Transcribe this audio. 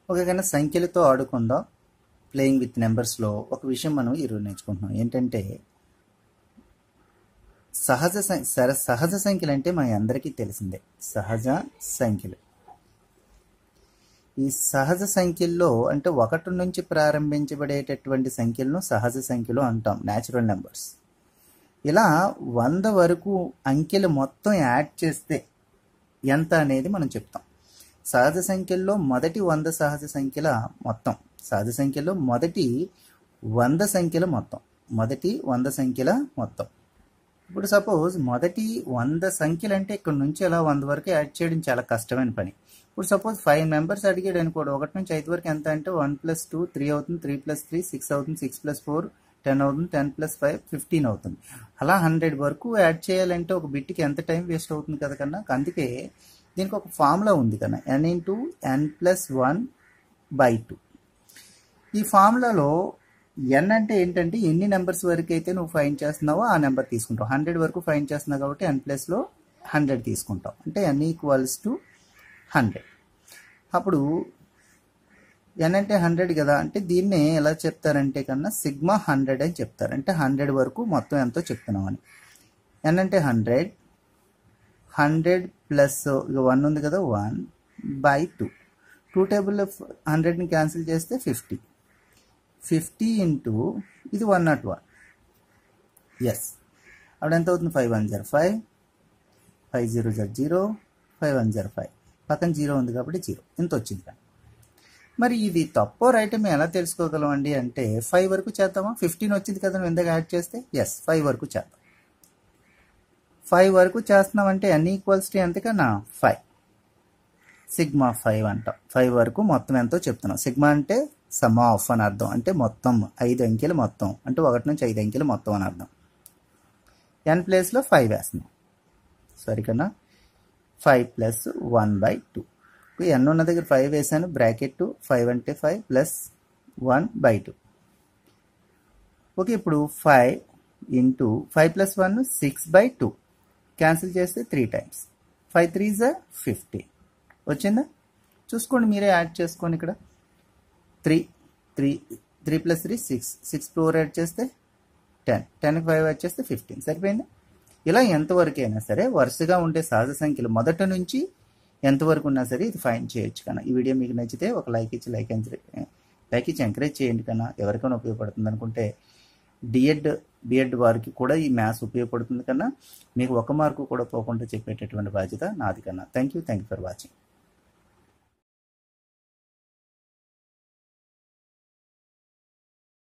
okay కన్నా సంఖ్యలతో ఆడుకుందాం ప్లేయింగ్ విత్ నెంబర్స్లో ఒక విషయం మనం ఈరోజు నేర్చుకుంటున్నాం ఏంటంటే సహజ సం- సర- సహజ సంఖ్యలు అంటే మన అందరికీ తెలిసిందే సహజ సంఖ్యలు ఈ సహజ సంఖ్యల్లో అంటే ఒకటి నుంచి ప్రారంభించబడేటటువంటి సంఖ్యలను సహజ సంఖ్యలు అంటాం న్యాచురల్ నెంబర్స్ ఇలా వంద వరకు అంకెలు మొత్తం యాడ్ చేస్తే ఎంత అనేది మనం చెప్తాం సహజ సంఖ్యల్లో మొదటి వంద సహజ సంఖ్యల మొత్తం సహజ సంఖ్యలో మొదటి వంద సంఖ్యల మొత్తం మొదటి వంద సంఖ్యల మొత్తం ఇప్పుడు సపోజ్ మొదటి వంద సంఖ్యలు అంటే ఇక్కడ నుంచి అలా వంద వరకు యాడ్ చేయడం చాలా కష్టమైన పని ఇప్పుడు సపోజ్ ఫైవ్ మెంబర్స్ అడిగాడు అనుకోండి ఒకటి నుంచి ఐదు వరకు ఎంత అంటే వన్ ప్లస్ టూ త్రీ అవుతుంది త్రీ ప్లస్ త్రీ సిక్స్ అవుతుంది సిక్స్ ప్లస్ ఫోర్ టెన్ అవుతుంది టెన్ ప్లస్ ఫైవ్ ఫిఫ్టీన్ అవుతుంది అలా హండ్రెడ్ వరకు యాడ్ చేయాలంటే ఒక బిట్కి ఎంత టైం వేస్ట్ అవుతుంది కదా కన్నా అందుకే దీనికి ఒక ఫార్ములా ఉంది కన్నా n into n plus one by two ఈ ఫార్ములాలో ఎన్ అంటే ఏంటంటే ఎన్ని నెంబర్స్ వరకు అయితే నువ్వు ఫైన్ చేస్తున్నావో ఆ నెంబర్ తీసుకుంటావు హండ్రెడ్ వరకు ఫైన్ చేస్తున్నావు కాబట్టి ఎన్ ప్లస్లో హండ్రెడ్ తీసుకుంటావు అంటే ఎన్ ఈక్వల్స్ టు హండ్రెడ్ అప్పుడు ఎన్ అంటే హండ్రెడ్ కదా అంటే దీన్నే ఎలా చెప్తారంటే కన్నా సిగ్మా హండ్రెడ్ అని చెప్తారు అంటే హండ్రెడ్ వరకు మొత్తం ఎంతో చెప్తున్నాం అని ఎన్ అంటే హండ్రెడ్ హండ్రెడ్ ప్లస్ ఇక వన్ ఉంది కదా one by two two table హండ్రెడ్ని క్యాన్సిల్ చేస్తే ఫిఫ్టీ ఫిఫ్టీ ఇంటూ ఇది వన్ నాట్ వన్ ఎస్ అప్పుడు ఎంత అవుతుంది five one zero five five zero జర్ zero five one zero five పక్కన జీరో ఉంది కాబట్టి జీరో ఇంత వచ్చింది కానీ మరి ఇది తప్పో రైట్ మేము ఎలా తెలుసుకోగలం అండి అంటే ఫైవ్ వరకు చేద్దామా ఫిఫ్టీన్ వచ్చింది కదా నువ్వు ఎందుకు యాడ్ చేస్తే ఎస్ ఫైవ్ వరకు చేద్దాం ఫైవ్ వరకు చేస్తున్నామంటే ఎన్ ఈక్వల్స్ టు ఎంతకన్నా ఫైవ్ సిగ్మా ఫైవ్ అంటాం ఫైవ్ వరకు మొత్తం ఎంతో చెప్తున్నాం సిగ్మా అంటే సమ్ ఆఫ్ అని అర్థం అంటే మొత్తం ఐదు అంకెలు మొత్తం అంటే ఒకటి నుంచి ఐదు అంకెలు మొత్తం అని అర్థం ఎన్ ప్లేస్లో ఫైవ్ వేస్తున్నాం సరికన్నా five plus one by two n ఉన్న దగ్గర ఫైవ్ వేసాను బ్రాకెట్ ఫైవ్ అంటే five plus one by two okay ఇప్పుడు five into five plus one six by two cancel చేస్తే త్రీ టైమ్స్ ఫైవ్ త్రీ జా ఫిఫ్టీ వచ్చిందా చూసుకోండి మీరే యాడ్ చేసుకోండి ఇక్కడ three three three plus three six six four add చేస్తే టెన్ టెన్కి ఫైవ్ యాడ్ చేస్తే ఫిఫ్టీన్ సరిపోయిందా ఇలా ఎంతవరకు అయినా సరే వరుసగా ఉండే సహజ సంఖ్యలు మొదట నుంచి ఎంతవరకు ఉన్నా సరే ఇది ఫైన్ చేయొచ్చు కన్నా ఈ వీడియో మీకు నచ్చితే ఒక లైక్ ఇచ్చి లైక్ లైక్ ఇచ్చి ఎంకరేజ్ చేయండి కన్నా ఎవరికైనా ఉపయోగపడుతుంది అనుకుంటే డిఎడ్ బిఎడ్ వారికి కూడా ఈ మ్యాథ్స్ ఉపయోగపడుతుంది కన్నా మీకు ఒక మార్కు కూడా పోకుండా చెప్పేటటువంటి బాధ్యత నాది కన్నా thank you thank you for watching